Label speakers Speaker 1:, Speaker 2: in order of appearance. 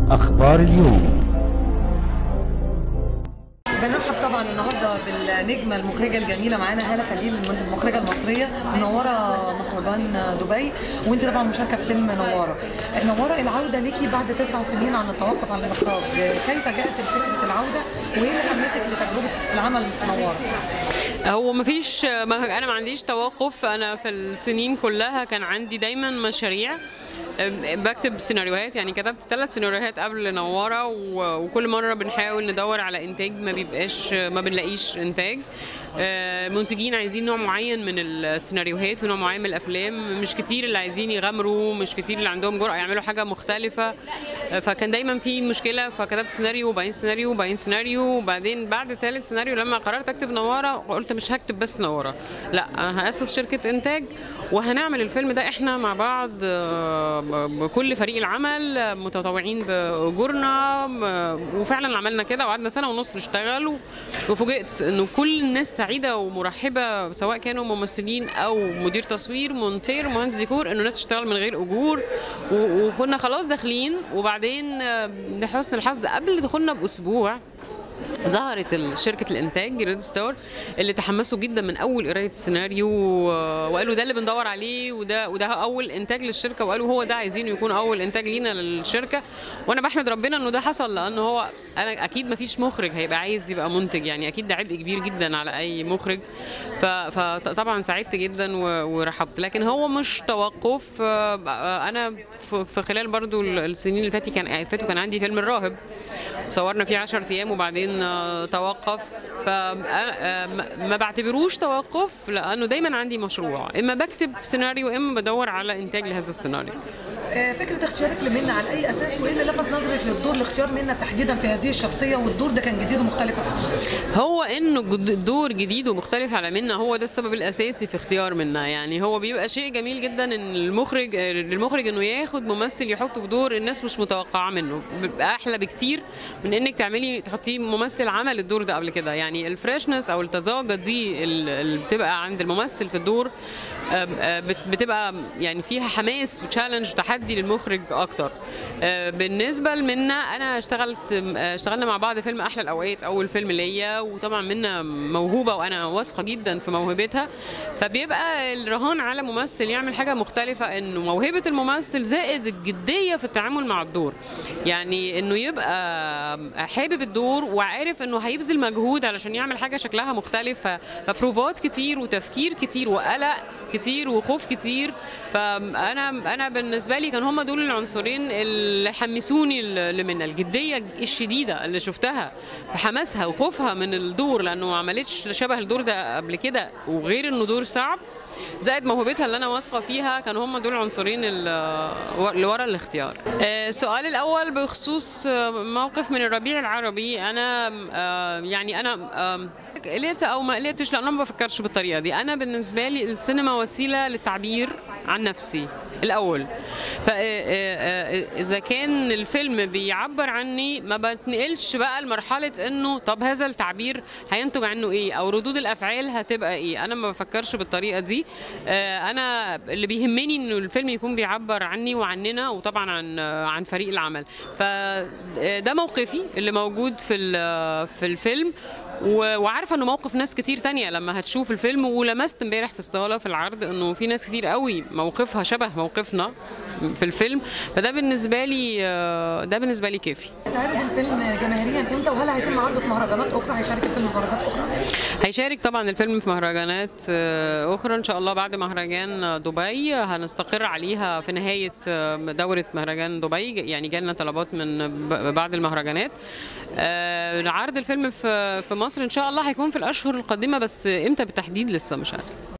Speaker 1: أخبار اليوم
Speaker 2: بنرحب طبعا النهارده بالنجمه المخرجه الجميله معانا هاله خليل المخرجه المصريه منوره مهرجان دبي وانت طبعا مشاركه في فيلم نواره. نواره العوده ليكي بعد تسع سنين عن التوقف عن الاخراج، كيف جاءت فكره العوده وايه اللي حمسك لتجربه العمل في نواره؟
Speaker 3: هو ما فيش ما انا ما عنديش توقف انا في السنين كلها كان عندي دايما مشاريع بكتب سيناريوهات يعني كتبت ثلاث سيناريوهات قبل نواره و- وكل مره بنحاول ندور على انتاج ما بيبقاش ما بنلاقيش انتاج آه، المنتجين عايزين نوع معين من السيناريوهات ونوع معين من الافلام مش كتير اللي عايزين يغامروا مش كتير اللي عندهم جرأه يعملوا حاجه مختلفه آه، فكان دايما في مشكله فكتبت سيناريو وبعدين سيناريو وبعدين سيناريو وبعدين بعد ثالث سيناريو لما قررت اكتب نواره قلت مش هكتب بس نواره لا انا هاسس شركه انتاج وهنعمل الفيلم ده احنا مع بعض آه، بكل فريق العمل آه، متطوعين باجورنا آه، وفعلا عملنا كده وقعدنا سنه ونص نشتغل و- وفوجئت انه كل الناس سعيده ومرحبه سواء كانوا ممثلين او مدير تصوير مونتير مهندس ديكور انه الناس تشتغل من غير اجور و- وكنا خلاص داخلين وبعدين آه، لحسن الحظ قبل دخولنا باسبوع ظهرت ال- شركه الانتاج ريد ستار اللي تحمسوا جدا من اول قرايه السيناريو و- وقالوا ده اللي بندور عليه وده وده اول انتاج للشركه وقالوا هو ده عايزينه يكون اول انتاج لينا للشركه وانا بحمد ربنا انه ده حصل لانه هو انا اكيد ما فيش مخرج هيبقى عايز يبقى منتج يعني اكيد ده عبء كبير جدا على اي مخرج ف- فطبعا سعدت جدا و- ورحبت لكن هو مش توقف آه، انا في في خلال برضو السنين اللي فاتت كان فاتوا كان عندي فيلم الراهب صورنا فيه 10 ايام وبعدين آه، توقف فما بعتبروش توقف لانه دايما عندي مشروع اما بكتب سيناريو اما بدور على انتاج لهذا السيناريو
Speaker 2: آه، فكره اختيارك لمنى على اي اساس وايه اللي لفت نظرك للدور لاختيار منى تحديدا في هذه الشخصيه والدور ده كان جديد ومختلف
Speaker 3: هو انه جد- دور جديد ومختلف على منا هو ده السبب الاساسي في اختيار منا يعني هو بيبقى شيء جميل جدا ان المخرج للمخرج انه ياخد ممثل يحطه في دور الناس مش متوقعه منه بيبقى احلى بكتير من انك تعملي تحطيه ممثل عمل الدور ده قبل كده يعني الفريشنس او الطزاجه دي ال- اللي بتبقى عند الممثل في الدور آم، آه، بت- بتبقى يعني فيها حماس وتشالنج وتحدي للمخرج اكتر آه، بالنسبه لمنا انا اشتغلت آه، اشتغلنا مع بعض فيلم احلى الاوقات اول فيلم ليا وطبعا منا موهوبه وانا واثقه جدا في موهبتها فبيبقى الرهان على ممثل يعمل حاجه مختلفه انه موهبه الممثل زائد الجديه في التعامل مع الدور يعني انه يبقى حابب الدور وعارف انه هيبذل مجهود علشان يعمل حاجه شكلها مختلف ف- فبروفات كتير وتفكير كتير وقلق كتير وخوف كتير فانا انا بالنسبه لي كان هم دول العنصرين اللي حمسوني ل- لمنى الجديه الشديده اللي شفتها بحماسها وخوفها من الدور لانه ما عملتش شبه الدور ده قبل كده وغير انه دور صعب زائد موهبتها اللي انا واثقه فيها كانوا هم دول العنصرين اللي اللي ورا الاختيار. آه، السؤال الاول بخصوص آه، موقف من الربيع العربي انا آه، يعني انا آم، قلقت او ما قلقتش لان انا ما بفكرش بالطريقه دي انا بالنسبه لي السينما وسيله للتعبير عن نفسي الاول فاذا كان الفيلم بيعبر عني ما بتنقلش بقى لمرحله انه طب هذا التعبير هينتج عنه ايه او ردود الافعال هتبقى ايه انا ما بفكرش بالطريقه دي آه، انا اللي بيهمني انه الفيلم يكون بيعبر عني وعننا وطبعا عن عن فريق العمل فده موقفي اللي موجود في ال- في الفيلم و- وعارفه انه موقف ناس كتير تانية لما هتشوف الفيلم ولمست امبارح في الصاله في العرض انه في ناس كتير قوي موقفها شبه موقفنا في الفيلم فده بالنسبه لي آه، ده بالنسبه لي كافي
Speaker 2: هيتعرض الفيلم جماهيريا امتى وهل هيتم عرضه في مهرجانات اخرى هيشارك الفيلم في مهرجانات اخرى؟
Speaker 3: هيشارك طبعا الفيلم في مهرجانات آه، اخرى ان شاء الله بعد مهرجان آه، دبي هنستقر عليها في نهايه آه، دوره مهرجان دبي يعني جالنا طلبات من ب- بعض المهرجانات آه، عرض الفيلم في في مصر ان شاء الله هيكون في الاشهر القادمه بس امتى بالتحديد لسه مش عارف